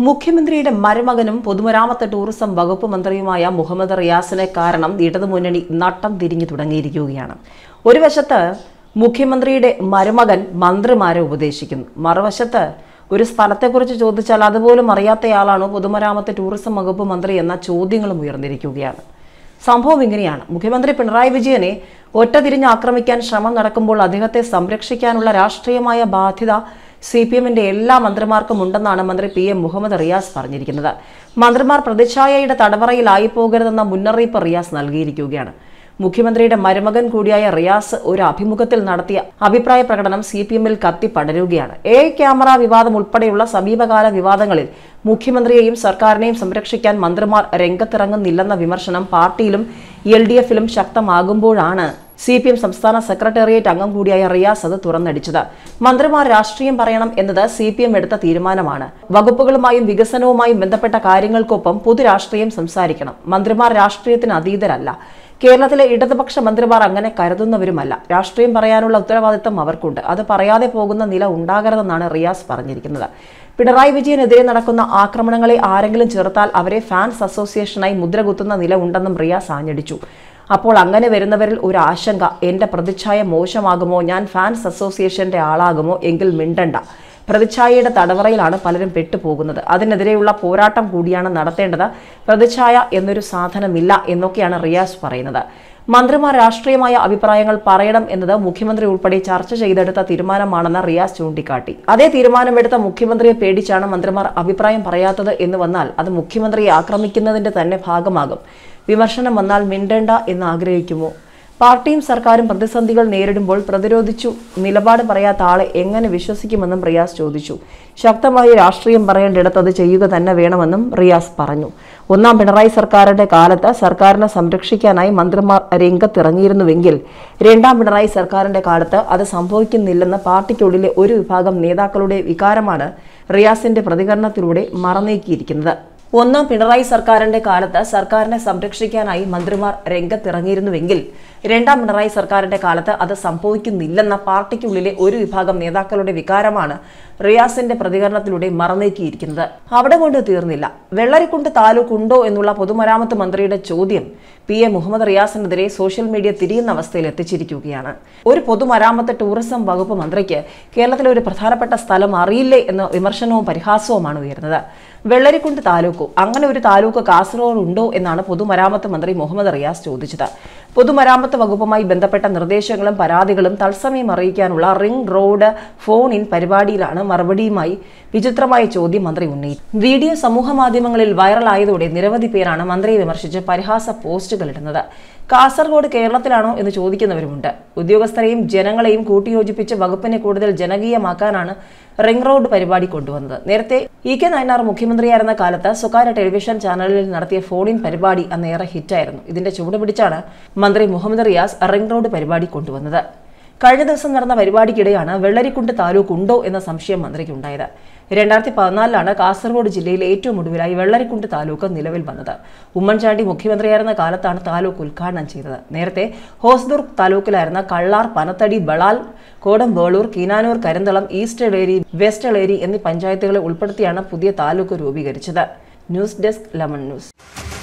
മുഖ്യമന്ത്രിയുടെ മരുമകനും പൊതുമരാമത്ത് ടൂറിസം വകുപ്പ് മന്ത്രിയുമായ മുഹമ്മദ് റിയാസിനെ കാരണം ഇടതുമുന്നണി നട്ടം തിരിഞ്ഞു തുടങ്ങിയിരിക്കുകയാണ് ഒരു വശത്ത് മുഖ്യമന്ത്രിയുടെ മരുമകൻ മന്ത്രിമാരെ ഉപദേശിക്കുന്നു മറുവശത്ത് ഒരു സ്ഥലത്തെക്കുറിച്ച് ചോദിച്ചാൽ അതുപോലും അറിയാത്തയാളാണോ പൊതുമരാമത്ത് ടൂറിസം വകുപ്പ് മന്ത്രി എന്ന ചോദ്യങ്ങളും ഉയർന്നിരിക്കുകയാണ് സംഭവം ഇങ്ങനെയാണ് മുഖ്യമന്ത്രി പിണറായി വിജയനെ ഒറ്റ തിരിഞ്ഞ് ആക്രമിക്കാൻ ശ്രമം നടക്കുമ്പോൾ അദ്ദേഹത്തെ സംരക്ഷിക്കാനുള്ള രാഷ്ട്രീയമായ ബാധ്യത സി പി എമ്മിന്റെ എല്ലാ മന്ത്രിമാർക്കും ഉണ്ടെന്നാണ് മന്ത്രി പി എം മുഹമ്മദ് റിയാസ് പറഞ്ഞിരിക്കുന്നത് മന്ത്രിമാർ പ്രതിച്ഛായയുടെ തടവറയിലായി പോകരുതെന്ന മുന്നറിയിപ്പ് റിയാസ് നൽകിയിരിക്കുകയാണ് മുഖ്യമന്ത്രിയുടെ മരുമകൻ കൂടിയായ റിയാസ് ഒരു അഭിമുഖത്തിൽ നടത്തിയ അഭിപ്രായ പ്രകടനം സി പി എമ്മിൽ കത്തി പടരുകയാണ് എ ക്യാമറ വിവാദം ഉൾപ്പെടെയുള്ള സമീപകാല വിവാദങ്ങളിൽ മുഖ്യമന്ത്രിയെയും സർക്കാരിനെയും സംരക്ഷിക്കാൻ മന്ത്രിമാർ രംഗത്തിറങ്ങുന്നില്ലെന്ന വിമർശനം പാർട്ടിയിലും എൽ ഡി എഫിലും ശക്തമാകുമ്പോഴാണ് സി പി എം സംസ്ഥാന സെക്രട്ടേറിയറ്റ് അംഗം കൂടിയായ റിയാസ് അത് തുറന്നടിച്ചത് മന്ത്രിമാർ രാഷ്ട്രീയം പറയണം എന്നത് സി പി എം എടുത്ത തീരുമാനമാണ് വകുപ്പുകളുമായും വികസനവുമായും ബന്ധപ്പെട്ട കാര്യങ്ങൾക്കൊപ്പം പൊതുരാഷ്ട്രീയം സംസാരിക്കണം മന്ത്രിമാർ രാഷ്ട്രീയത്തിന് അതീതരല്ല കേരളത്തിലെ ഇടതുപക്ഷ മന്ത്രിമാർ അങ്ങനെ കരുതുന്നവരുമല്ല രാഷ്ട്രീയം പറയാനുള്ള ഉത്തരവാദിത്തം അവർക്കുണ്ട് അത് പറയാതെ പോകുന്ന നില ഉണ്ടാകരുതെന്നാണ് റിയാസ് പറഞ്ഞിരിക്കുന്നത് പിണറായി വിജയനെതിരെ നടക്കുന്ന ആക്രമണങ്ങളെ ആരെങ്കിലും ചേർത്താൽ അവരെ ഫാൻസ് അസോസിയേഷനായി മുദ്രകുത്തുന്ന നില ഉണ്ടെന്നും റിയാസ് ആഞ്ഞടിച്ചു അപ്പോൾ അങ്ങനെ വരുന്നവരിൽ ഒരു ആശങ്ക എന്റെ പ്രതിച്ഛായ മോശമാകുമോ ഞാൻ ഫാൻസ് അസോസിയേഷന്റെ ആളാകുമോ എങ്കിൽ മിണ്ടണ്ട പ്രതിച്ഛായയുടെ തടവറയിലാണ് പലരും പെട്ടുപോകുന്നത് അതിനെതിരെയുള്ള പോരാട്ടം കൂടിയാണ് നടത്തേണ്ടത് പ്രതിച്ഛായ എന്നൊരു സാധനമില്ല എന്നൊക്കെയാണ് റിയാസ് പറയുന്നത് മന്ത്രിമാർ രാഷ്ട്രീയമായ അഭിപ്രായങ്ങൾ പറയണം എന്നത് മുഖ്യമന്ത്രി ഉൾപ്പെടെ ചർച്ച ചെയ്തെടുത്ത തീരുമാനമാണെന്ന് റിയാസ് ചൂണ്ടിക്കാട്ടി അതേ തീരുമാനമെടുത്ത മുഖ്യമന്ത്രിയെ പേടിച്ചാണ് മന്ത്രിമാർ അഭിപ്രായം പറയാത്തത് എന്ന് വന്നാൽ അത് മുഖ്യമന്ത്രിയെ ആക്രമിക്കുന്നതിന്റെ തന്നെ ഭാഗമാകും വിമർശനം വന്നാൽ മിണ്ടേണ്ട എന്ന് ആഗ്രഹിക്കുമോ പാർട്ടിയും സർക്കാരും പ്രതിസന്ധികൾ നേരിടുമ്പോൾ പ്രതിരോധിച്ചു നിലപാട് പറയാത്ത ആളെ എങ്ങനെ വിശ്വസിക്കുമെന്നും റിയാസ് ചോദിച്ചു ശക്തമായി രാഷ്ട്രീയം പറയേണ്ടിടത്ത് അത് ചെയ്യുക തന്നെ വേണമെന്നും റിയാസ് പറഞ്ഞു ഒന്നാം പിണറായി സർക്കാരിന്റെ കാലത്ത് സർക്കാരിനെ സംരക്ഷിക്കാനായി മന്ത്രിമാർ രംഗത്തിറങ്ങിയിരുന്നുവെങ്കിൽ രണ്ടാം പിണറായി സർക്കാരിന്റെ കാലത്ത് അത് സംഭവിക്കുന്നില്ലെന്ന് പാർട്ടിക്കുള്ളിലെ ഒരു വിഭാഗം നേതാക്കളുടെ വികാരമാണ് റിയാസിന്റെ പ്രതികരണത്തിലൂടെ മറന്നേക്കിയിരിക്കുന്നത് ഒന്നാം പിണറായി സർക്കാരിന്റെ കാലത്ത് സർക്കാരിനെ സംരക്ഷിക്കാനായി മന്ത്രിമാർ രംഗത്തിറങ്ങിയിരുന്നുവെങ്കിൽ രണ്ടാം പിണറായി സർക്കാരിന്റെ കാലത്ത് അത് സംഭവിക്കുന്നില്ലെന്ന പാർട്ടിക്കുള്ളിലെ ഒരു വിഭാഗം നേതാക്കളുടെ വികാരമാണ് റിയാസിന്റെ പ്രതികരണത്തിലൂടെ മറന്നേക്കിയിരിക്കുന്നത് അവിടെ കൊണ്ട് തീർന്നില്ല വെള്ളരിക്കുണ്ട് താലൂക്ക് ഉണ്ടോ എന്നുള്ള പൊതുമരാമത്ത് മന്ത്രിയുടെ ചോദ്യം പി എ മുഹമ്മദ് റിയാസിനെതിരെ സോഷ്യൽ മീഡിയ തിരിയുന്ന അവസ്ഥയിൽ എത്തിച്ചിരിക്കുകയാണ് ഒരു പൊതുമരാമത്ത് ടൂറിസം വകുപ്പ് മന്ത്രിക്ക് കേരളത്തിലെ ഒരു പ്രധാനപ്പെട്ട സ്ഥലം അറിയില്ലേ എന്ന വിമർശനവും പരിഹാസവുമാണ് ഉയർന്നത് വെള്ളരിക്കുണ്ട് താലൂക്കു അങ്ങനെ ഒരു താലൂക്ക് കാസർഗോഡ് ഉണ്ടോ എന്നാണ് പൊതുമരാമത്ത് മന്ത്രി മുഹമ്മദ് റിയാസ് ചോദിച്ചത് പൊതുമരാമത്ത് വകുപ്പുമായി ബന്ധപ്പെട്ട നിർദ്ദേശങ്ങളും പരാതികളും തത്സമയം അറിയിക്കാനുള്ള റിംഗ് റോഡ് ഫോൺ ഇൻ പരിപാടിയിലാണ് മറുപടിയുമായി വിചിത്രമായ ചോദ്യം മന്ത്രി ഉന്നയിച്ചു വീഡിയോ സമൂഹ മാധ്യമങ്ങളിൽ വൈറലായതോടെ നിരവധി പേരാണ് മന്ത്രിയെ വിമർശിച്ച് പരിഹാസ പോസ്റ്റുകൾ ഇടുന്നത് കാസർഗോഡ് കേരളത്തിലാണോ എന്ന് ചോദിക്കുന്നവരുമുണ്ട് ഉദ്യോഗസ്ഥരെയും ജനങ്ങളെയും കൂട്ടിയോജിപ്പിച്ച് വകുപ്പിനെ കൂടുതൽ ജനകീയമാക്കാനാണ് റിംഗ് റോഡ് പരിപാടി കൊണ്ടുവന്നത് നേരത്തെ ഇ കെ നയനാർ മുഖ്യമന്ത്രിയായിരുന്ന കാലത്ത് സ്വകാര്യ ടെലിവിഷൻ ചാനലിൽ നടത്തിയ ഫോൺ ഇൻ പരിപാടി അന്ന് ഏറെ ഹിറ്റായിരുന്നു ഇതിന്റെ ചുവട് പിടിച്ചാണ് മന്ത്രി മുഹമ്മദ് റിയാസ് റിംഗ് റോഡ് പരിപാടി കൊണ്ടുവന്നത് കഴിഞ്ഞ ദിവസം നടന്ന പരിപാടിക്കിടെയാണ് വെള്ളരിക്കുണ്ട് താലൂക്ക് ഉണ്ടോ എന്ന സംശയം മന്ത്രിക്കുണ്ടായത് രണ്ടായിരത്തി പതിനാലിലാണ് കാസർഗോഡ് ജില്ലയിൽ ഏറ്റവും ഒടുവിലായി വെള്ളരിക്കുണ്ട് താലൂക്ക് നിലവിൽ വന്നത് ഉമ്മൻചാണ്ടി മുഖ്യമന്ത്രിയായിരുന്ന കാലത്താണ് താലൂക്ക് ഉദ്ഘാടനം ചെയ്തത് നേരത്തെ ഹോസ്ദുർഗ് താലൂക്കിലായിരുന്ന കള്ളാർ പനത്തടി ബളാൽ കോടം വേളൂർ കീനാനൂർ കരിന്തളം ഈസ്റ്റ് എളേരി വെസ്റ്റ് എളേരി എന്നീ പഞ്ചായത്തുകളെ ഉൾപ്പെടുത്തിയാണ് പുതിയ താലൂക്ക് രൂപീകരിച്ചത് ന്യൂസ് ഡെസ്ക് ലെമൺ ന്യൂസ്